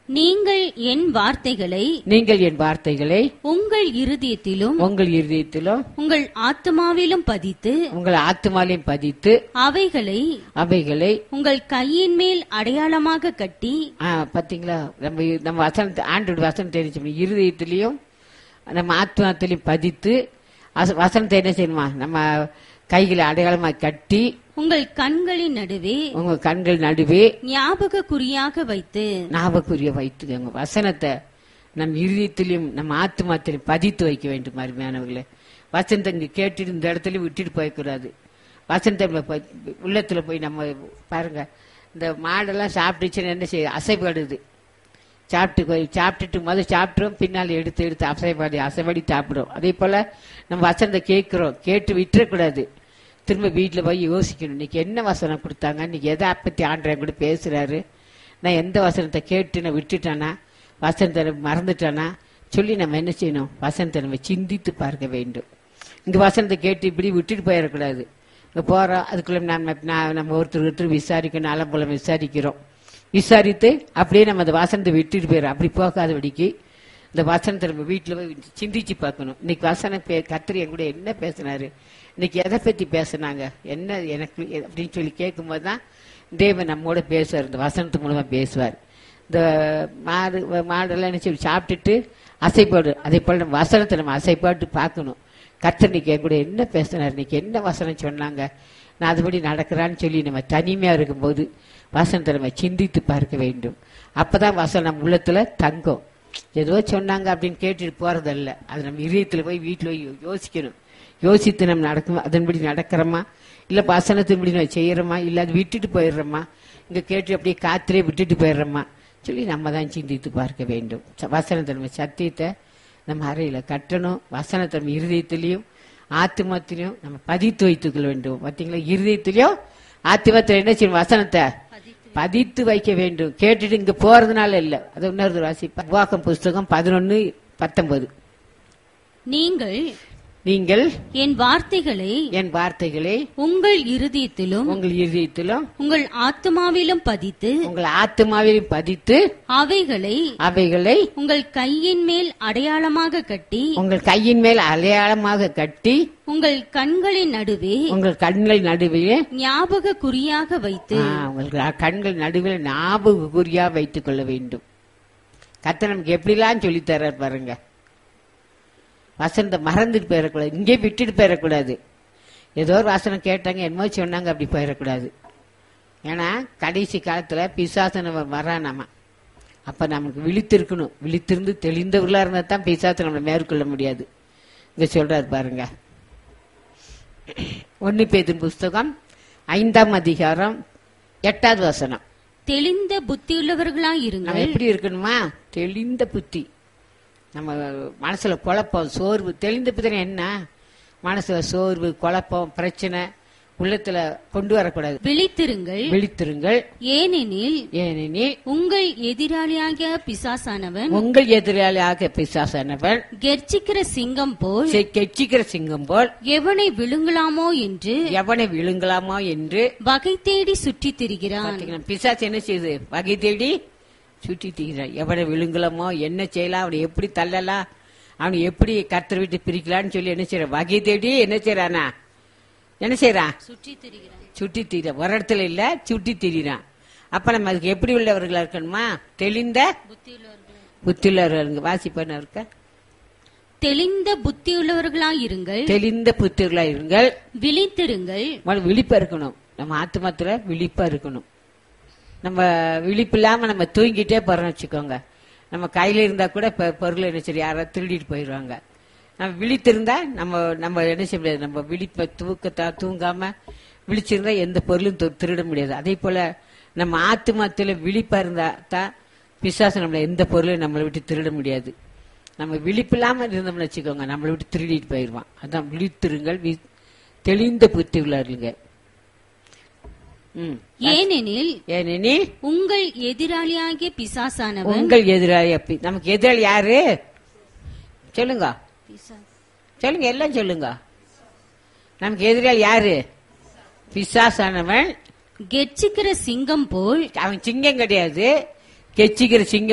நீங்கள் என் வார்த்தைகளை நீங்கள் என் வார்த்தைகளை உங்கள் இருதயத்திலும் உங்கள் இருதயத்திலும் உங்கள் ஆத்மாவிலும் பதித்து உங்கள் ஆத்மாலையும் பதித்து அவைகளை அவைகளை உங்கள் கையின் மேல் அடையாளமாக கட்டி ஆ, பாத்தீங்களா நம்ம நம்ம வசனத்தை ஆண்டோட வசனம் தெரிஞ்சு இருதயத்திலையும் நம்ம ஆத்மாத்திலையும் பதித்து அச- வசனத்தை என்ன செய்யணுமா நம்ம கைகளை அடையாளமா கட்டி உங்கள் கண்களின் நடுவே உங்க கண்கள் நடுவே ஞாபக குறியாக வைத்து ஞாபகக்குரிய வைத்துக்கோங்க வசனத்தை நம் இருதயத்திலையும் நம்ம ஆத்மாத்திலையும் பதித்து வைக்க வேண்டும் அருமையானவர்களே வசனத்தை இங்க கேட்டுட்டு இந்த இடத்துல விட்டுட்டு போயக்கூடாது வசனத்தை நம்ம ப- உள்ளத்துல போய் நம்ம பாருங்க இந்த மாடெல்லாம் சாப்பிட்டுச்சுன்னு என்ன செய்ய அசைப்படுது சாப்பிட்டு போய் சாப்பிட்டுட்டு முதல் சாப்பிட்றோம் பின்னால் எடுத்து எடுத்து அசைப்பாடி அசைப்பாடி சாப்பிடும் அதே போல நம்ம வசனத்தை கேட்கிறோம் கேட்டு விட்டுறக்கூடாது திரும்ப வீட்டில் போய் யோசிக்கணும் இன்னைக்கு என்ன வசனம் கொடுத்தாங்க இன்னைக்கு எதை பத்தி ஆண்டவன் கூட பேசுறாரு நான் எந்த வசனத்தை கேட்டு நான் விட்டுட்டேனா வசனத்தை மறந்துட்டேனா சொல்லி நம்ம என்ன செய்யணும் வசனத்தை நம்ம சிந்தித்து பார்க்க வேண்டும் இந்த வசனத்தை கேட்டு இப்படி விட்டுட்டு போயிடக்கூடாது இங்க போறோம் அதுக்குள்ள நம்ம நான் நம்ம ஒருத்தர் ஒருத்தர் விசாரிக்கணும் அலம்பலம் விசாரிக்கிறோம் விசாரித்து அப்படியே நம்ம அந்த வசனத்தை விட்டுட்டு போயிடும் அப்படி போகாதபடிக்கு இந்த வசனத்தை நம்ம வீட்டில் போய் சிந்திச்சு பார்க்கணும் இன்னைக்கு வசனம் பே கத்திரி என் கூட என்ன பேசினாரு இன்னைக்கு எதை பத்தி பேசுனாங்க என்ன எனக்கு எ- அப்படின்னு சொல்லி கேட்கும்போது தான் தேவன் நம்மோட பேசுவார் இந்த வசனத்து மூலமா பேசுவார் இந்த மாடு மாடெல்லாம் என்ன சொல்லி சாப்பிட்டுட்டு அசைப்பாடு அதே போல நம்ம வசனத்தை நம்ம அசைப்பாட்டு பார்க்கணும் கர்த்தர் இன்னைக்கு என் கூட என்ன பேசினார் இன்னைக்கு என்ன வசனம் சொன்னாங்க நான் அதுபடி நடக்கிறான்னு சொல்லி நம்ம தனிமையா இருக்கும்போது வசனத்தை நம்ம சிந்தித்து பார்க்க வேண்டும் அப்பதான் வசனம் நம்ம உள்ளத்துல தங்கும் ஏதோ சொன்னாங்க அப்படின்னு கேட்டுட்டு போறதல்ல அது நம்ம இதயத்துல போய் வீட்டுல போய் யோசிக்கணும் யோசித்து நம்ம நடக்கும் அதன்படி நடக்கிறோமா இல்ல வசனத்தின்படி நம்ம செய்யறோமா இல்ல அது விட்டுட்டு போயிடுறோமா இங்க கேட்டு அப்படியே காத்திலே விட்டுட்டு போயிடுறோமா சொல்லி நம்ம தான் சிந்தித்து பார்க்க வேண்டும் ச- வசனத்தை நம்ம சத்தியத்தை நம்ம அறையில கட்டணும் வசனத்தை நம்ம இருதயத்திலையும் ஆத்மத்திலையும் நம்ம பதித்து வைத்துக் கொள்ள வேண்டும் பாத்தீங்களா இருதயத்திலையும் ஆத்மத்தில் என்ன செய்யணும் வசனத்தை பதித்து வைக்க வேண்டும் கேட்டுட்டு இங்க போறதுனால இல்ல அது இன்னொரு வாசிப்பா உவாக்கம் புஸ்தகம் பதினொன்னு பத்தொன்பது நீங்கள் நீங்கள் என் வார்த்தைகளை என் வார்த்தைகளை உங்கள் இருதயத்திலும் உங்கள் இருதயத்திலும் உங்கள் ஆத்மாவிலும் பதித்து உங்கள் ஆத்மாவிலும் பதித்து அவைகளை அவைகளை உங்கள் கையின் மேல் அடையாளமாக கட்டி உங்கள் கையின் மேல் அடையாளமாக கட்டி உங்கள் கண்களின் நடுவே உங்கள் கண்கள் நடுவே ஞாபக குறியாக வைத்து ஆ, உங்கள் கண்கள் நடுவில் ஞாபக குறியா வைத்துக் கொள்ள வேண்டும் கத்த நமக்கு எப்படிலாம் சொல்லித் தர்றார் பாருங்க வசனத்தை மறந்துட்டு போயிடக்கூடாது இங்கே விட்டுட்டு போயிடக்கூடாது ஏதோ ஒரு வசனம் கேட்டாங்க என்னமோ சொன்னாங்க அப்படி போயிடக்கூடாது ஏன்னா கடைசி காலத்துல பிசாசன வரானாமா அப்ப நமக்கு விழித்திருக்கணும் விழித்திருந்து தெளிந்தவர்களா இருந்தா தான் பிசாசை நம்மளை மேற்கொள்ள முடியாது இங்க சொல்றாரு பாருங்க ஒன்னு பேதின் புஸ்தகம் ஐந்தாம் அதிகாரம் எட்டாவது வசனம் தெளிந்த புத்தியுள்ளவர்களாய் நம்ம இருங்கள் எப்படி இருக்கணுமா தெளிந்த புத்தி நம்ம மனசுல குழப்பம் சோர்வு தெளிந்த புத்தி என்ன மனசுல சோர்வு குழப்பம் பிரச்சனை உள்ளத்துல கொண்டு வரக்கூடாது விழித்திருங்கள் விழித்திருங்கள் ஏனெனில் ஏனெனில் உங்கள் எதிராளியாகிய பிசாசானவன் உங்கள் எதிராளியாக பிசாசானவன் கெர்ச்சிக்கிற சிங்கம் போல் செ- கெச்சிக்கிற சிங்கம் போல் எவனை விழுங்கலாமோ என்று எவனை விழுங்கலாமோ என்று வகை தேடி சுற்றித் திரிகிறான் பாத்தீங்கன்னா பிசாசு என்ன செய்யுது வகை தேடி சுற்றி தீகிறான் எவனை விழுங்கலாமோ என்ன செய்யலாம் அவனை எப்படி தள்ளலாம் அவனை எப்படி கர்த்தர் விட்டு பிரிக்கலாம்னு சொல்லி என்ன செய்யறான் வகை தேடி என்ன செய்யறானா என்ன செய்யறான் சுற்றித் திரிகிறான் சுட்டி தீர ஒரு இடத்துல இல்ல சுட்டி திரிறான் அப்ப நம்ம அதுக்கு எப்படி உள்ளவர்களா இருக்கணுமா தெளிந்த புத்தியுள்ளவர்கள் வாசிப்பன இருக்க தெளிந்த புத்தியுள்ளவர்களாய் இருங்கள் தெளிந்த புத்திர்களா இருங்கள் விழித்திருங்கள் முதல்ல விழிப்பா இருக்கணும் நம்ம ஆத்மத்துல விழிப்பா இருக்கணும் நம்ம விழிப்பு இல்லாம நம்ம தூங்கிட்டே போறோம்னு வச்சுக்கோங்க நம்ம கையில இருந்தா கூட பொ- பொருள் என்ன சரி யாராவது திருடிட்டு போயிடுவாங்க நம்ம விழித்திருந்தா நம்ம நம்ம என்ன செய்ய முடியாது நம்ம விழிப்ப தூக்கத்தா தூங்காம விழிச்சிருந்தா எந்த பொருளும் து- திருட முடியாது அதே போல நம்ம ஆத்மத்துல விழிப்பா இருந்தா தான் பிசாசு நம்மள எந்த பொருளையும் நம்மளை விட்டு திருட முடியாது நம்ம விழிப்பில்லாம இருந்தோம்னு வச்சுக்கோங்க நம்மளை விட்டு திருடிட்டு போயிடுவான் அதான் விழித்திருங்கள் வி- தெளிந்த புத்தி உள்ளாருங்க ம் ஏனெனில் ஏனெனில் உங்கள் எதிராளியாகிய பிசாசானவன் உங்கள் எதிராளி அப்படி நமக்கு எதிராளி யாரு சொல்லுங்க சொல்லுங்க எல்லாம் சொல்லுங்க நமக்கு எதிராளி யாரு பிசாசானவன் கெர்ச்சிக்கிற சிங்கம் போல் அவன் சிங்கம் கிடையாது கெச்சிக்கிற சிங்கம்